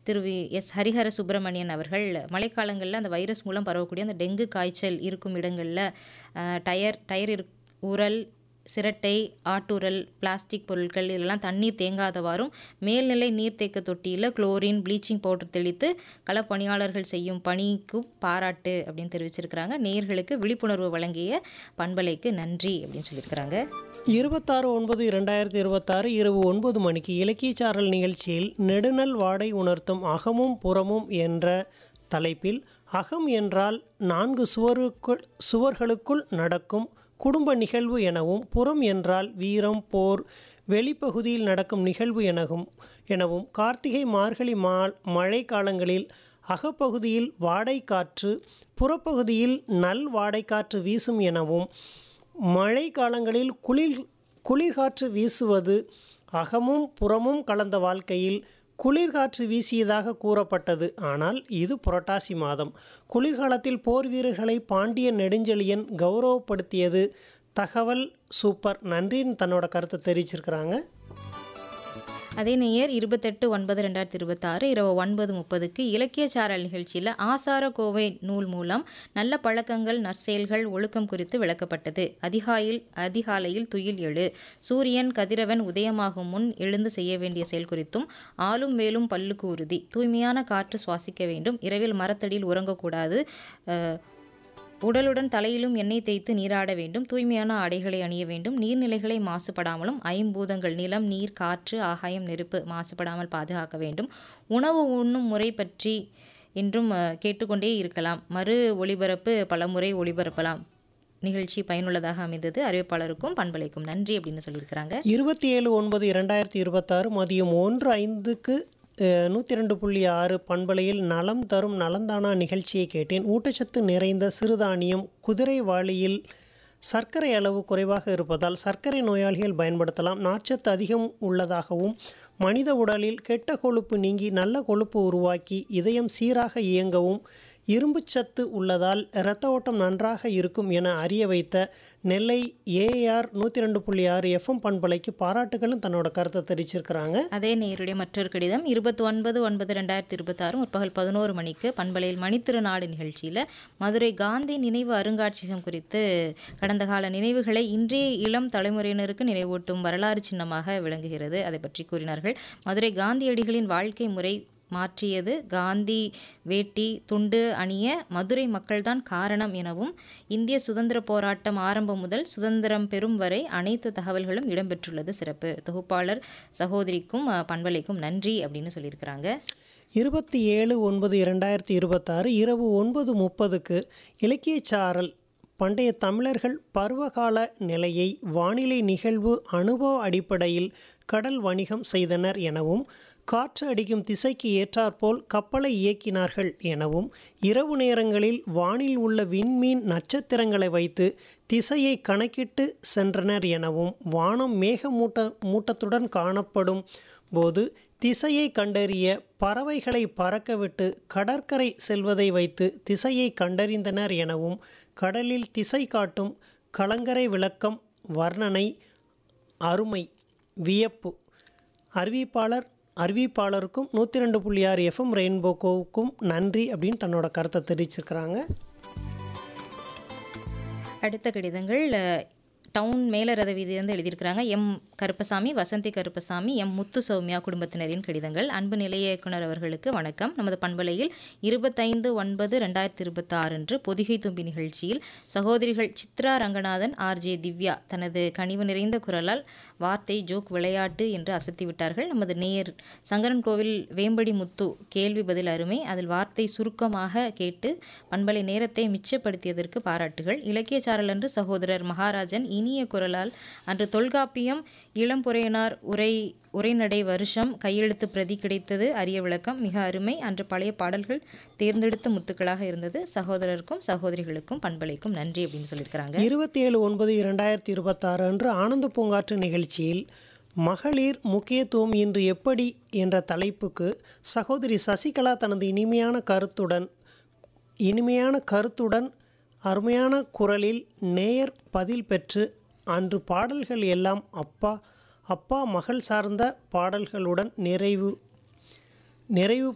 திரு V S Harihara Subramanian அவர்கள் மழைக்காலங்களில் அந்த வைரஸ் மூலம் பரவக்கூடிய அந்த டெங்கு காய்ச்சல் இருக்கும் இடங்களில் டயர் டயர் இரு உரல் சிரட்டை ஆட்டுரல் பிளாஸ்டிக் பொருட்கள் இதெல்லாம் தண்ணீர் தேங்காதவாறும் மேல்நிலை நீர்த்தேக்க தொட்டியில் குளோரின் ப்ளீச்சிங் பவுடர் தெளித்து களப்பணியாளர்கள் செய்யும் பணிக்கும் பாராட்டு அப்படின்னு தெரிவிச்சிருக்கிறாங்க நேர்களுக்கு விழிப்புணர்வு வழங்கிய பண்பலைக்கு நன்றி அப்படின்னு சொல்லியிருக்கிறாங்க இருபத்தாறு ஒன்பது இரண்டாயிரத்தி இருபத்தாறு இரவு ஒன்பது மணிக்கு இலக்கியச்சாரல் நிகழ்ச்சியில் நெடுநல் வாடை உணர்த்தும் அகமும் புறமும் என்ற தலைப்பில் அகம் என்றால் நான்கு சுவருக்குள் சுவர்களுக்குள் நடக்கும் குடும்ப நிகழ்வு எனவும் புறம் என்றால் வீரம் போர் வெளிப்பகுதியில் நடக்கும் நிகழ்வு எனவும் எனவும் கார்த்திகை மார்கழி மா மழை காலங்களில் அகப்பகுதியில் வாடை காற்று புறப்பகுதியில் நல் வாடை காற்று வீசும் எனவும் மழை காலங்களில் குளிர் குளிர்காற்று வீசுவது அகமும் புறமும் கலந்த வாழ்க்கையில் குளிர்காற்று வீசியதாக கூறப்பட்டது ஆனால் இது புரட்டாசி மாதம் குளிர்காலத்தில் போர் வீரர்களை பாண்டிய நெடுஞ்செழியன் கௌரவப்படுத்தியது தகவல் சூப்பர் நன்றின்னு தன்னோட கருத்தை தெரிவிச்சிருக்கிறாங்க அதே நேயர் இருபத்தெட்டு ஒன்பது ரெண்டாயிரத்தி இருபத்தாறு இரவு ஒன்பது முப்பதுக்கு இலக்கியச்சாரல் நிகழ்ச்சியில் ஆசார கோவை நூல் மூலம் நல்ல பழக்கங்கள் நற்செயல்கள் ஒழுக்கம் குறித்து விளக்கப்பட்டது அதிகாயில் அதிகாலையில் துயில் எழு சூரியன் கதிரவன் உதயமாகும் முன் எழுந்து செய்ய வேண்டிய செயல் குறித்தும் ஆளும் வேலும் பல்லுக்கு உறுதி தூய்மையான காற்று சுவாசிக்க வேண்டும் இரவில் மரத்தடியில் உறங்கக்கூடாது அஹ், உடலுடன் தலையிலும் எண்ணெய் தேய்த்து நீராட வேண்டும் தூய்மையான ஆடைகளை அணிய வேண்டும் நீர்நிலைகளை மாசுபடாமலும் ஐம்பூதங்கள் நிலம் நீர் காற்று ஆகாயம் நெருப்பு மாசுபடாமல் பாதுகாக்க வேண்டும் உணவு உண்ணும் முறை பற்றி என்றும் அஹ், கேட்டுக்கொண்டே இருக்கலாம் மறு ஒளிபரப்பு பலமுறை ஒளிபரப்பலாம் நிகழ்ச்சி பயனுள்ளதாக அமைந்தது அறிவிப்பாளருக்கும் பண்பலைக்கும் நன்றி அப்படின்னு சொல்லியிருக்கிறாங்க இருபத்தி ஏழு ஒன்பது இரண்டாயிரத்தி இருபத்தாறு மதியம் ஒன்று ஐந்துக்கு நூற்றி ரெண்டு புள்ளி ஆறு பண்பலையில் நலம் தரும் நலந்தானா நிகழ்ச்சியை கேட்டேன் ஊட்டச்சத்து நிறைந்த சிறுதானியம் குதிரைவாளியில் சர்க்கரை அளவு குறைவாக இருப்பதால் சர்க்கரை நோயாளிகள் பயன்படுத்தலாம் நார்ச்சத்து அதிகம் உள்ளதாகவும் மனித உடலில் கெட்ட கொழுப்பு நீங்கி நல்ல கொழுப்பு உருவாக்கி இதயம் சீராக இயங்கவும் இரும்புச்சத்து உள்ளதால் இரத்த ஓட்டம் நன்றாக இருக்கும் என அறிய வைத்த நெல்லை ஏஆர் நூற்றி ரெண்டு புள்ளி ஆறு எஃப்எம் பண்பலைக்கு பாராட்டுகளும் தன்னோட கருத்தை தெரிவிச்சிருக்கிறாங்க அதே நேருடைய மற்றொரு கடிதம் இருபத்தி ஒன்பது ஒன்பது ரெண்டாயிரத்தி இருபத்தாறு முற்பகல் பதினோரு மணிக்கு பண்பலையில் மணித்திருநாடு நிகழ்ச்சியில் மதுரை காந்தி நினைவு அருங்காட்சியகம் குறித்து கடந்த கால நினைவுகளை இன்றைய இளம் தலைமுறையினருக்கு நினைவூட்டும் வரலாறு சின்னமாக விளங்குகிறது அதை பற்றி கூறினார்கள் மதுரை காந்தியடிகளின் வாழ்க்கை முறை மாற்றியது காந்தி வேட்டி துண்டு அணிய மதுரை மக்கள்தான் காரணம் எனவும் இந்திய சுதந்திர போராட்டம் ஆரம்பம் முதல் சுதந்திரம் பெறும் வரை அனைத்து தகவல்களும் இடம்பெற்றுள்ளது சிறப்பு தொகுப்பாளர் சகோதரிக்கும் அஹ், பண்பலைக்கும் நன்றி அப்படின்னு சொல்லியிருக்கிறாங்க இருபத்தி ஏழு ஒன்பது இரண்டாயிரத்தி இருபத்தாறு இரவு ஒன்பது முப்பதுக்கு இலக்கியச்சாரல் பண்டைய தமிழர்கள் பருவகால நிலையை வானிலை நிகழ்வு அனுபவ அடிப்படையில் கடல் வணிகம் செய்தனர் எனவும் காற்று அடிக்கும் திசைக்கு ஏற்றாற்போல் கப்பலை இயக்கினார்கள் எனவும் இரவு நேரங்களில் வானில் உள்ள விண்மீன் நட்சத்திரங்களை வைத்து திசையை கணக்கிட்டு சென்றனர் எனவும் வானம் மேகமூட்ட மூட்டத்துடன் காணப்படும் போது திசையை கண்டறிய பறவைகளை பறக்கவிட்டு கடற்கரை செல்வதை வைத்து திசையை கண்டறிந்தனர் எனவும் கடலில் திசை காட்டும் கலங்கரை விளக்கம் வர்ணனை அருமை வியப்பு அறிவிப்பாளர் அறிவிப்பாளருக்கும் நூற்றி ரெண்டு புள்ளி ஆறு எஃப்எம் ரெயின்போக்கோவுக்கும் நன்றி அப்படின்னு தன்னோட கருத்தை தெரிவிச்சிருக்கிறாங்க அடுத்த கடிதங்கள் அஹ், டவுன் மேலரத வீதியிலிருந்து எழுதியிருக்கிறாங்க எம் கருப்பசாமி வசந்தி கருப்பசாமி எம் முத்து சௌமியா குடும்பத்தினரின் கடிதங்கள் அன்பு நிலைய இயக்குனர் அவர்களுக்கு வணக்கம் நமது பண்பலையில் இருபத்தைந்து ஒன்பது ரெண்டாயிரத்தி இருபத்தாறு அன்று பொதிகை தும்பி நிகழ்ச்சியில் சகோதரிகள் சித்ரா ரங்கநாதன் ஆர்ஜே திவ்யா தனது கனிவு நிறைந்த குரலால் வார்த்தை ஜோக் விளையாட்டு என்று அசத்தி விட்டார்கள் நமது நேயர் சங்கரன் கோவில் வேம்படி முத்து கேள்வி பதில் அருமை அதில் வார்த்தை சுருக்கமாக கேட்டு பண்பலை நேரத்தை மிச்சப்படுத்தியதற்கு பாராட்டுகள் இலக்கியச்சாரல் அன்று சகோதரர் மகாராஜன் இனிய குரலால் அன்று தொல்காப்பியம் இளம்புறையனார் உரை உரைநடை வருஷம் கையெழுத்து பிரதி கிடைத்தது அரிய விளக்கம் மிக அருமை அன்று பழைய பாடல்கள் தேர்ந்தெடுத்த முத்துக்களாக இருந்தது சகோதரருக்கும் சகோதரிகளுக்கும் பண்பலைக்கும் நன்றி அப்படின்னு சொல்லியிருக்கிறாங்க இருபத்தி ஏழு ஒன்பது இரண்டாயிரத்தி இருபத்தாறு அன்று ஆனந்த பூங்காற்று நிகழ்ச்சியில் மகளிர் முக்கியத்துவம் இன்று எப்படி என்ற தலைப்புக்கு சகோதரி சசிகலா தனது இனிமையான கருத்துடன் இனிமையான கருத்துடன் அருமையான குரலில் நேயர் பதில் பெற்று அன்று பாடல்கள் எல்லாம் அப்பா அப்பா மகள் சார்ந்த பாடல்களுடன் நிறைவு நிறைவு